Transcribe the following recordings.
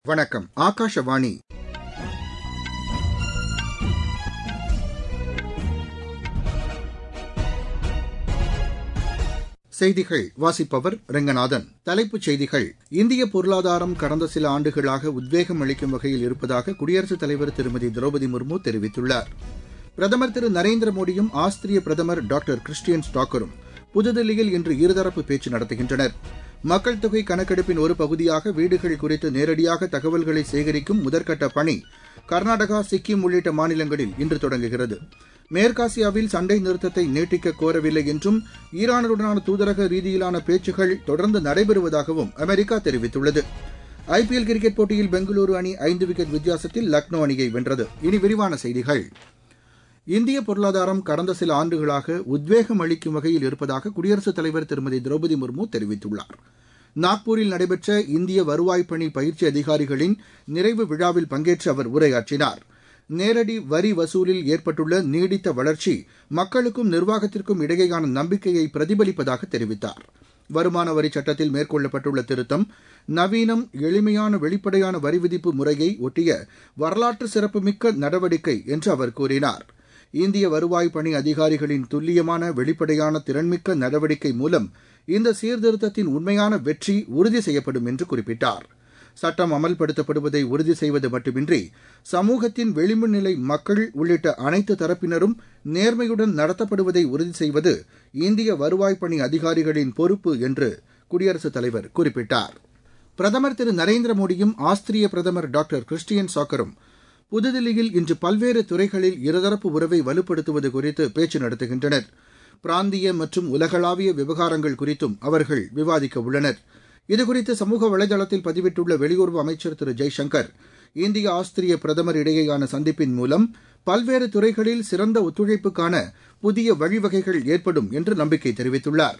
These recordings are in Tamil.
வணக்கம் ஆகாஷவாணி செய்திகள் வாசிப்பவர் ரெங்கநாதன் தலைப்புச் செய்திகள் இந்திய பொருளாதாரம் கடந்த சில ஆண்டுகளாக உத்வேகம் அளிக்கும் வகையில் இருப்பதாக குடியரசுத் தலைவர் திருமதி திரௌபதி முர்மு தெரிவித்துள்ளார் பிரதமர் திரு நரேந்திர மோடியும் ஆஸ்திரிய பிரதமர் டாக்டர் கிறிஸ்டியன் ஸ்டாக்கரும் புதுதில்லியில் இன்று இருதரப்பு பேச்சு நடத்துகின்றனர் மக்கள் தொகை கணக்கெடுப்பின் ஒரு பகுதியாக வீடுகள் குறித்து நேரடியாக தகவல்களை சேகரிக்கும் முதற்கட்ட பணி கர்நாடகா சிக்கிம் உள்ளிட்ட மாநிலங்களில் இன்று தொடங்குகிறது மேற்காசியாவில் சண்டை நிறுத்தத்தை நீட்டிக்க கோரவில்லை என்றும் ஈரானுடனான தூதரக ரீதியிலான பேச்சுகள் தொடர்ந்து நடைபெறுவதாகவும் அமெரிக்கா தெரிவித்துள்ளது ஐபிஎல் கிரிக்கெட் போட்டியில் பெங்களூரு அணி ஐந்து விக்கெட் வித்தியாசத்தில் லக்னோ அணியை வென்றது இனி விரிவான செய்திகள் இந்திய பொருளாதாரம் கடந்த சில ஆண்டுகளாக உத்வேகம் அளிக்கும் வகையில் இருப்பதாக குடியரசுத் தலைவர் திருமதி திரௌபதி முர்மு தெரிவித்துள்ளார் நாக்பூரில் நடைபெற்ற இந்திய வருவாய் பணி பயிற்சி அதிகாரிகளின் நிறைவு விழாவில் பங்கேற்று அவர் உரையாற்றினார் நேரடி வரி வசூலில் ஏற்பட்டுள்ள நீடித்த வளர்ச்சி மக்களுக்கும் நிர்வாகத்திற்கும் இடையேயான நம்பிக்கையை பிரதிபலிப்பதாக தெரிவித்தார் வருமான வரி சட்டத்தில் மேற்கொள்ளப்பட்டுள்ள திருத்தம் நவீனம் எளிமையான வெளிப்படையான வரி விதிப்பு முறையை ஒட்டிய வரலாற்று சிறப்புமிக்க நடவடிக்கை என்று அவர் கூறினார் இந்திய வருவாய் பணி அதிகாரிகளின் துல்லியமான வெளிப்படையான திறன்மிக்க நடவடிக்கை மூலம் இந்த சீர்திருத்தத்தின் உண்மையான வெற்றி உறுதி செய்யப்படும் என்று குறிப்பிட்டார் சட்டம் அமல்படுத்தப்படுவதை உறுதி செய்வது மட்டுமின்றி சமூகத்தின் வெளிம்பு நிலை மக்கள் உள்ளிட்ட அனைத்து தரப்பினரும் நேர்மையுடன் நடத்தப்படுவதை உறுதி செய்வது இந்திய வருவாய் பணி அதிகாரிகளின் பொறுப்பு என்று குடியரசுத் தலைவர் குறிப்பிட்டார் பிரதமர் திரு நரேந்திர மோடியும் ஆஸ்திரிய பிரதமர் டாக்டர் கிறிஸ்டியன் சாக்கரும் புதுதில்லியில் இன்று பல்வேறு துறைகளில் இருதரப்பு உறவை வலுப்படுத்துவது குறித்து பேச்சு நடத்துகின்றனர் பிராந்திய மற்றும் உலகளாவிய விவகாரங்கள் குறித்தும் அவர்கள் விவாதிக்க உள்ளனர் இதுகுறித்து சமூக வலைதளத்தில் பதிவிட்டுள்ள வெளியுறவு அமைச்சர் திரு ஜெய்சங்கர் இந்திய ஆஸ்திரிய பிரதமர் இடையேயான சந்திப்பின் மூலம் பல்வேறு துறைகளில் சிறந்த ஒத்துழைப்புக்கான புதிய வழிவகைகள் ஏற்படும் என்று நம்பிக்கை தெரிவித்துள்ளார்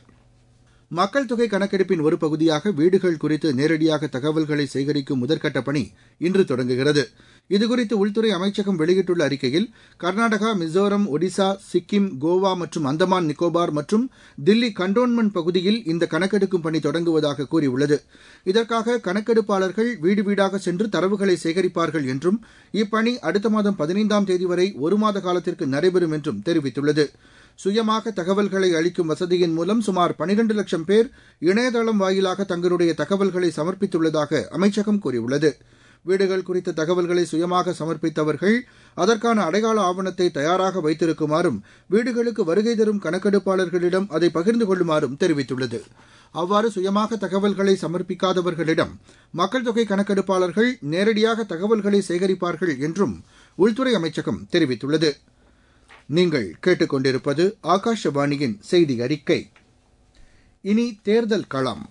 மக்கள் தொகை கணக்கெடுப்பின் ஒரு பகுதியாக வீடுகள் குறித்து நேரடியாக தகவல்களை சேகரிக்கும் முதற்கட்ட பணி இன்று தொடங்குகிறது இதுகுறித்து உள்துறை அமைச்சகம் வெளியிட்டுள்ள அறிக்கையில் கர்நாடகா மிசோரம் ஒடிசா சிக்கிம் கோவா மற்றும் அந்தமான் நிக்கோபார் மற்றும் தில்லி கண்டோன்மெண்ட் பகுதியில் இந்த கணக்கெடுக்கும் பணி தொடங்குவதாக கூறியுள்ளது இதற்காக கணக்கெடுப்பாளர்கள் வீடு வீடாக சென்று தரவுகளை சேகரிப்பார்கள் என்றும் இப்பணி அடுத்த மாதம் பதினைந்தாம் தேதி வரை ஒரு மாத காலத்திற்கு நடைபெறும் என்றும் தெரிவித்துள்ளது சுயமாக தகவல்களை அளிக்கும் வசதியின் மூலம் சுமார் பனிரண்டு லட்சம் பேர் இணையதளம் வாயிலாக தங்களுடைய தகவல்களை சமர்ப்பித்துள்ளதாக அமைச்சகம் கூறியுள்ளது வீடுகள் குறித்த தகவல்களை சுயமாக சமர்ப்பித்தவர்கள் அதற்கான அடையாள ஆவணத்தை தயாராக வைத்திருக்குமாறும் வீடுகளுக்கு வருகை தரும் கணக்கெடுப்பாளர்களிடம் அதை பகிர்ந்து கொள்ளுமாறும் தெரிவித்துள்ளது அவ்வாறு சுயமாக தகவல்களை சமர்ப்பிக்காதவர்களிடம் மக்கள் தொகை கணக்கெடுப்பாளர்கள் நேரடியாக தகவல்களை சேகரிப்பார்கள் என்றும் உள்துறை அமைச்சகம் தெரிவித்துள்ளது நீங்கள் கேட்டுக்கொண்டிருப்பது ஆகாஷவாணியின் செய்தி அறிக்கை இனி தேர்தல் களம்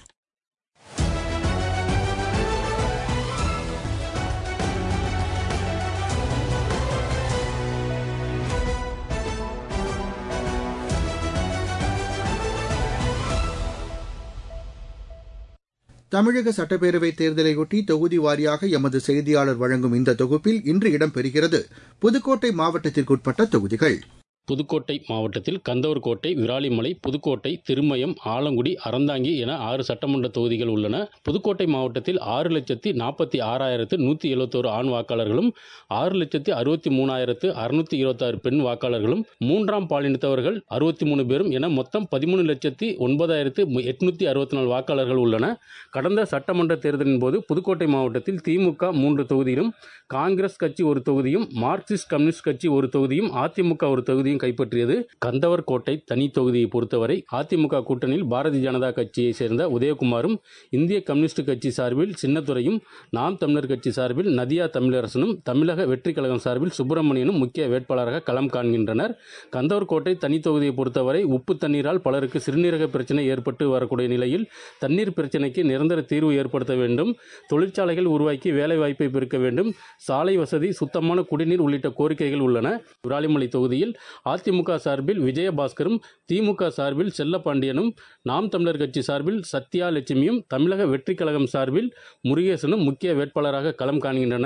தமிழக சட்டப்பேரவைத் தேர்தலையொட்டி தொகுதி வாரியாக எமது செய்தியாளர் வழங்கும் இந்த தொகுப்பில் இன்று இடம்பெறுகிறது புதுக்கோட்டை மாவட்டத்திற்குட்பட்ட தொகுதிகள் புதுக்கோட்டை மாவட்டத்தில் கந்தவர்கோட்டை விராலிமலை புதுக்கோட்டை திருமயம் ஆலங்குடி அறந்தாங்கி என ஆறு சட்டமன்ற தொகுதிகள் உள்ளன புதுக்கோட்டை மாவட்டத்தில் ஆறு லட்சத்தி நாற்பத்தி ஆறாயிரத்து நூற்றி எழுபத்தோரு ஆண் வாக்காளர்களும் ஆறு லட்சத்தி அறுபத்தி மூணாயிரத்து அறுநூத்தி இருபத்தாறு பெண் வாக்காளர்களும் மூன்றாம் பாலினத்தவர்கள் அறுபத்தி மூணு பேரும் என மொத்தம் பதிமூணு லட்சத்தி ஒன்பதாயிரத்து எட்நூத்தி அறுபத்தி நாலு வாக்காளர்கள் உள்ளன கடந்த சட்டமன்ற தேர்தலின் போது புதுக்கோட்டை மாவட்டத்தில் திமுக மூன்று தொகுதியிலும் காங்கிரஸ் கட்சி ஒரு தொகுதியும் மார்க்சிஸ்ட் கம்யூனிஸ்ட் கட்சி ஒரு தொகுதியும் அதிமுக ஒரு தொகுதியும் தொகுதியும் கைப்பற்றியது கந்தவர் கோட்டை தனி தொகுதியை பொறுத்தவரை அதிமுக கூட்டணியில் பாரதிய ஜனதா கட்சியை சேர்ந்த உதயகுமாரும் இந்திய கம்யூனிஸ்ட் கட்சி சார்பில் சின்னத்துறையும் நாம் தமிழர் கட்சி சார்பில் நதியா தமிழரசனும் தமிழக வெற்றி கழகம் சார்பில் சுப்பிரமணியனும் முக்கிய வேட்பாளராக களம் காண்கின்றனர் கந்தவர் கோட்டை தனி தொகுதியை பொறுத்தவரை உப்பு தண்ணீரால் பலருக்கு சிறுநீரக பிரச்சனை ஏற்பட்டு வரக்கூடிய நிலையில் தண்ணீர் பிரச்சனைக்கு நிரந்தர தீர்வு ஏற்படுத்த வேண்டும் தொழிற்சாலைகள் உருவாக்கி வேலை வாய்ப்பை பெருக்க வேண்டும் சாலை வசதி சுத்தமான குடிநீர் உள்ளிட்ட கோரிக்கைகள் உள்ளன விராலிமலை தொகுதியில் அதிமுக சார்பில் விஜயபாஸ்கரும் திமுக சார்பில் செல்லப்பாண்டியனும் நாம் தமிழர் கட்சி சார்பில் சத்யா லட்சுமியும் தமிழக வெற்றி கழகம் சார்பில் முருகேசனும் முக்கிய வேட்பாளராக களம் காண்கின்றனர்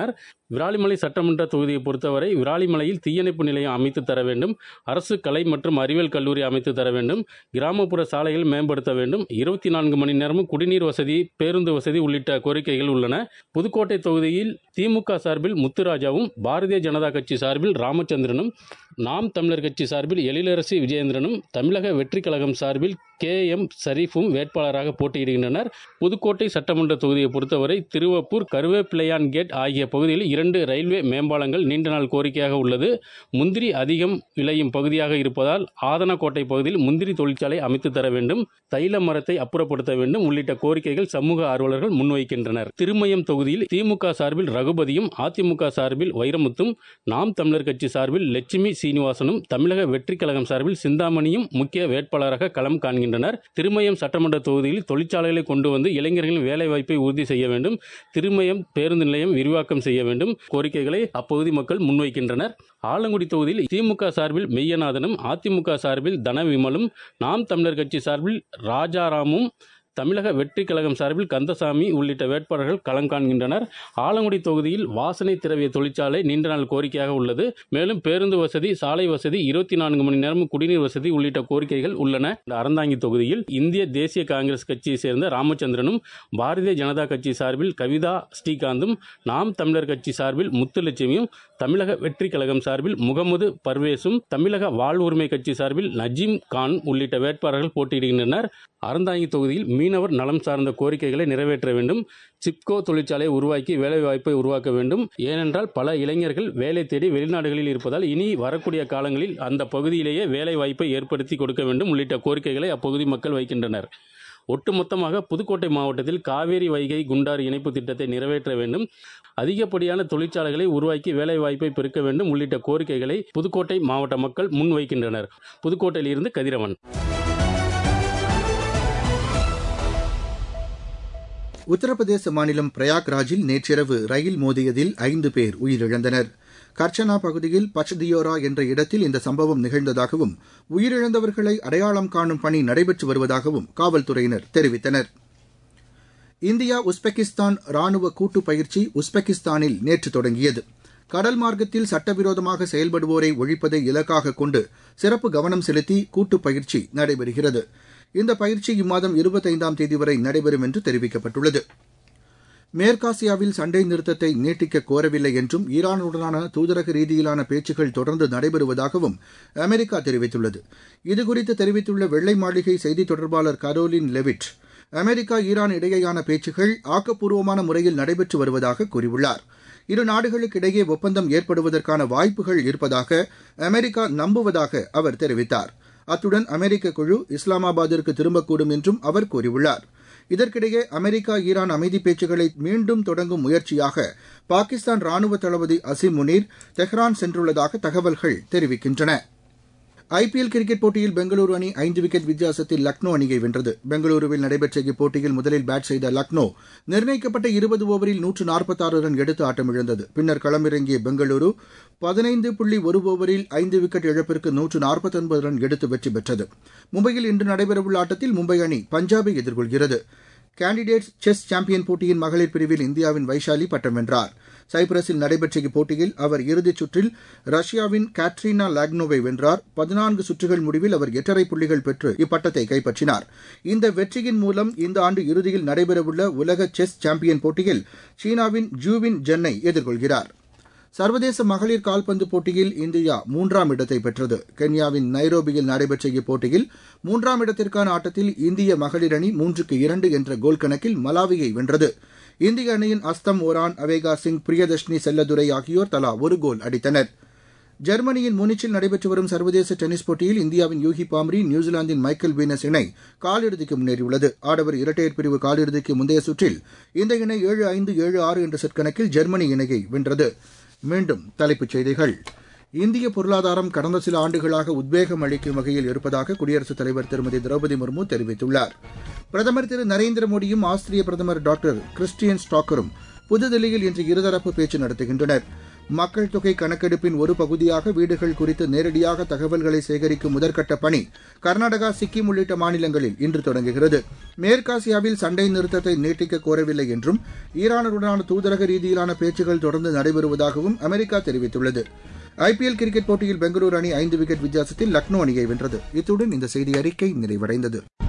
விராலிமலை சட்டமன்ற தொகுதியை பொறுத்தவரை விராலிமலையில் தீயணைப்பு நிலையம் அமைத்து தர வேண்டும் அரசு கலை மற்றும் அறிவியல் கல்லூரி அமைத்து தர வேண்டும் கிராமப்புற சாலைகள் மேம்படுத்த வேண்டும் இருபத்தி நான்கு மணி நேரமும் குடிநீர் வசதி பேருந்து வசதி உள்ளிட்ட கோரிக்கைகள் உள்ளன புதுக்கோட்டை தொகுதியில் திமுக சார்பில் முத்துராஜாவும் பாரதிய ஜனதா கட்சி சார்பில் ராமச்சந்திரனும் நாம் தமிழர் கட்சி சார்பில் எழிலரசி விஜயேந்திரனும் தமிழக வெற்றி கழகம் சார்பில் கே எம் ஷரீஃபும் வேட்பாளராக போட்டியிடுகின்றனர் புதுக்கோட்டை சட்டமன்ற தொகுதியை பொறுத்தவரை திருவப்பூர் கருவேப்பிள்ளையான் கேட் ஆகிய பகுதியில் இரண்டு ரயில்வே மேம்பாலங்கள் நீண்ட நாள் கோரிக்கையாக உள்ளது முந்திரி அதிகம் விளையும் பகுதியாக இருப்பதால் ஆதனக்கோட்டை பகுதியில் முந்திரி தொழிற்சாலை அமைத்து தர வேண்டும் தைல மரத்தை அப்புறப்படுத்த வேண்டும் உள்ளிட்ட கோரிக்கைகள் சமூக ஆர்வலர்கள் முன்வைக்கின்றனர் திருமயம் தொகுதியில் திமுக சார்பில் ரகுபதியும் அதிமுக சார்பில் வைரமுத்தும் நாம் தமிழர் கட்சி சார்பில் லட்சுமி சீனிவாசனும் தமிழக வெற்றி கழகம் சார்பில் சிந்தாமணியும் முக்கிய வேட்பாளராக களம் காண்கின்றனர் திருமயம் சட்டமன்ற தொகுதியில் தொழிற்சாலைகளை கொண்டு வந்து இளைஞர்களின் வேலை வாய்ப்பை உறுதி செய்ய வேண்டும் திருமயம் பேருந்து நிலையம் விரிவாக்கம் செய்ய வேண்டும் கோரிக்கைகளை அப்பகுதி மக்கள் முன்வைக்கின்றனர் ஆலங்குடி தொகுதியில் திமுக சார்பில் மெய்யநாதனும் அதிமுக சார்பில் தனவிமலும் நாம் தமிழர் கட்சி சார்பில் ராஜாராமும் தமிழக வெற்றி கழகம் சார்பில் கந்தசாமி உள்ளிட்ட வேட்பாளர்கள் களம் காண்கின்றனர் ஆலங்குடி தொகுதியில் வாசனை திரவிய தொழிற்சாலை நீண்ட நாள் கோரிக்கையாக உள்ளது மேலும் பேருந்து வசதி சாலை வசதி இருபத்தி நான்கு மணி நேரமும் குடிநீர் வசதி உள்ளிட்ட கோரிக்கைகள் உள்ளன இந்த அறந்தாங்கி தொகுதியில் இந்திய தேசிய காங்கிரஸ் கட்சியை சேர்ந்த ராமச்சந்திரனும் பாரதிய ஜனதா கட்சி சார்பில் கவிதா ஸ்ரீகாந்தும் நாம் தமிழர் கட்சி சார்பில் முத்துலட்சுமியும் தமிழக வெற்றி கழகம் சார்பில் முகமது பர்வேஸும் தமிழக வாழ்வுரிமை கட்சி சார்பில் நஜீம் கான் உள்ளிட்ட வேட்பாளர்கள் போட்டியிடுகின்றனர் அறந்தாங்கி தொகுதியில் மீனவர் நலம் சார்ந்த கோரிக்கைகளை நிறைவேற்ற வேண்டும் சிப்கோ தொழிற்சாலையை உருவாக்கி வேலைவாய்ப்பை உருவாக்க வேண்டும் ஏனென்றால் பல இளைஞர்கள் வேலை தேடி வெளிநாடுகளில் இருப்பதால் இனி வரக்கூடிய காலங்களில் அந்த பகுதியிலேயே வேலை வாய்ப்பை ஏற்படுத்தி கொடுக்க வேண்டும் உள்ளிட்ட கோரிக்கைகளை அப்பகுதி மக்கள் வைக்கின்றனர் ஒட்டுமொத்தமாக புதுக்கோட்டை மாவட்டத்தில் காவேரி வைகை குண்டாறு இணைப்பு திட்டத்தை நிறைவேற்ற வேண்டும் அதிகப்படியான தொழிற்சாலைகளை உருவாக்கி வேலை வாய்ப்பை பெருக்க வேண்டும் உள்ளிட்ட கோரிக்கைகளை புதுக்கோட்டை மாவட்ட மக்கள் முன்வைக்கின்றனர் புதுக்கோட்டையிலிருந்து கதிரவன் உத்தரப்பிரதேச மாநிலம் பிரயாக்ராஜில் நேற்றிரவு ரயில் மோதியதில் ஐந்து பேர் உயிரிழந்தனர் கர்ச்சனா பகுதியில் பச்தியோரா என்ற இடத்தில் இந்த சம்பவம் நிகழ்ந்ததாகவும் உயிரிழந்தவர்களை அடையாளம் காணும் பணி நடைபெற்று வருவதாகவும் காவல்துறையினர் தெரிவித்தனர் இந்தியா உஸ்பெகிஸ்தான் ராணுவ கூட்டு பயிற்சி உஸ்பெகிஸ்தானில் நேற்று தொடங்கியது கடல் மார்க்கத்தில் சட்டவிரோதமாக செயல்படுவோரை ஒழிப்பதை இலக்காக கொண்டு சிறப்பு கவனம் செலுத்தி கூட்டு பயிற்சி நடைபெறுகிறது இந்த பயிற்சி இம்மாதம் இருபத்தைந்தாம் தேதி வரை நடைபெறும் என்று தெரிவிக்கப்பட்டுள்ளது மேற்காசியாவில் சண்டை நிறுத்தத்தை நீட்டிக்க கோரவில்லை என்றும் ஈரானுடனான தூதரக ரீதியிலான பேச்சுக்கள் தொடர்ந்து நடைபெறுவதாகவும் அமெரிக்கா தெரிவித்துள்ளது இதுகுறித்து தெரிவித்துள்ள வெள்ளை மாளிகை செய்தித் தொடர்பாளர் கரோலின் லெவிட் அமெரிக்கா ஈரான் இடையேயான பேச்சுக்கள் ஆக்கப்பூர்வமான முறையில் நடைபெற்று வருவதாக கூறியுள்ளார் இரு நாடுகளுக்கிடையே ஒப்பந்தம் ஏற்படுவதற்கான வாய்ப்புகள் இருப்பதாக அமெரிக்கா நம்புவதாக அவர் தெரிவித்தார் அத்துடன் அமெரிக்க குழு இஸ்லாமாபாத்திற்கு திரும்பக்கூடும் என்றும் அவர் கூறியுள்ளார் இதற்கிடையே அமெரிக்கா ஈரான் அமைதி பேச்சுக்களை மீண்டும் தொடங்கும் முயற்சியாக பாகிஸ்தான் ராணுவ தளபதி அசிம் முனீர் தெஹ்ரான் சென்றுள்ளதாக தகவல்கள் தெரிவிக்கின்றன ஐபிஎல் கிரிக்கெட் போட்டியில் பெங்களூரு அணி ஐந்து விக்கெட் வித்தியாசத்தில் லக்னோ அணியை வென்றது பெங்களூருவில் நடைபெற்ற இப்போட்டியில் முதலில் பேட் செய்த லக்னோ நிர்ணயிக்கப்பட்ட இருபது ஓவரில் நூற்று நாற்பத்தாறு ரன் எடுத்து ஆட்டமிழந்தது பின்னர் களமிறங்கிய பெங்களூரு பதினைந்து புள்ளி ஒரு ஓவரில் ஐந்து விக்கெட் இழப்பிற்கு நூற்று நாற்பத்தொன்பது ரன் எடுத்து வெற்றி பெற்றது மும்பையில் இன்று நடைபெறவுள்ள ஆட்டத்தில் மும்பை அணி பஞ்சாபை எதிர்கொள்கிறது கேண்டிடேட்ஸ் செஸ் சாம்பியன் போட்டியின் மகளிர் பிரிவில் இந்தியாவின் வைஷாலி பட்டம் வென்றார் சைப்ரஸில் நடைபெற்ற இப்போட்டியில் அவர் இறுதிச் சுற்றில் ரஷ்யாவின் கேட்ரினா லாக்னோவை வென்றார் பதினான்கு சுற்றுகள் முடிவில் அவர் எட்டரை புள்ளிகள் பெற்று இப்பட்டத்தை கைப்பற்றினார் இந்த வெற்றியின் மூலம் இந்த ஆண்டு இறுதியில் நடைபெறவுள்ள உலக செஸ் சாம்பியன் போட்டியில் சீனாவின் ஜூவின் ஜென்னை எதிர்கொள்கிறார் சர்வதேச மகளிர் கால்பந்து போட்டியில் இந்தியா மூன்றாம் இடத்தை பெற்றது கென்யாவின் நைரோபியில் நடைபெற்ற இப்போட்டியில் மூன்றாம் இடத்திற்கான ஆட்டத்தில் இந்திய மகளிர் அணி மூன்றுக்கு இரண்டு என்ற கோல் கணக்கில் மலாவியை வென்றது இந்திய அணியின் அஸ்தம் ஓரான் அவேகா சிங் பிரியதர்ஷினி செல்லதுரை ஆகியோர் தலா ஒரு கோல் அடித்தனர் ஜெர்மனியின் முனிச்சில் நடைபெற்று வரும் சர்வதேச டென்னிஸ் போட்டியில் இந்தியாவின் யூகி பாம்ரி நியூசிலாந்தின் மைக்கேல் வீனஸ் இணை காலிறுதிக்கு முன்னேறியுள்ளது ஆடவர் இரட்டையர் பிரிவு காலிறுதிக்கு முந்தைய சுற்றில் இந்த இணை ஏழு ஐந்து ஏழு ஆறு என்ற செட் கணக்கில் ஜெர்மனி இணையை வென்றது மீண்டும் தலைப்புச் செய்திகள் இந்திய பொருளாதாரம் கடந்த சில ஆண்டுகளாக உத்வேகம் அளிக்கும் வகையில் இருப்பதாக குடியரசுத் தலைவர் திருமதி திரௌபதி முர்மு தெரிவித்துள்ளார் பிரதமர் திரு நரேந்திர மோடியும் ஆஸ்திரிய பிரதமர் டாக்டர் கிறிஸ்டியன் ஸ்டாக்கரும் புதுதில்லியில் இன்று இருதரப்பு பேச்சு நடத்துகின்றனர் மக்கள் தொகை கணக்கெடுப்பின் ஒரு பகுதியாக வீடுகள் குறித்து நேரடியாக தகவல்களை சேகரிக்கும் முதற்கட்ட பணி கர்நாடகா சிக்கிம் உள்ளிட்ட மாநிலங்களில் இன்று தொடங்குகிறது மேற்காசியாவில் சண்டை நிறுத்தத்தை நீட்டிக்க கோரவில்லை என்றும் ஈரானுடனான தூதரக ரீதியிலான பேச்சுகள் தொடர்ந்து நடைபெறுவதாகவும் அமெரிக்கா தெரிவித்துள்ளது ஐபிஎல் கிரிக்கெட் போட்டியில் பெங்களூரு அணி ஐந்து விக்கெட் வித்தியாசத்தில் லக்னோ அணியை வென்றது இத்துடன் இந்த செய்தி அறிக்கை நிறைவடைந்தது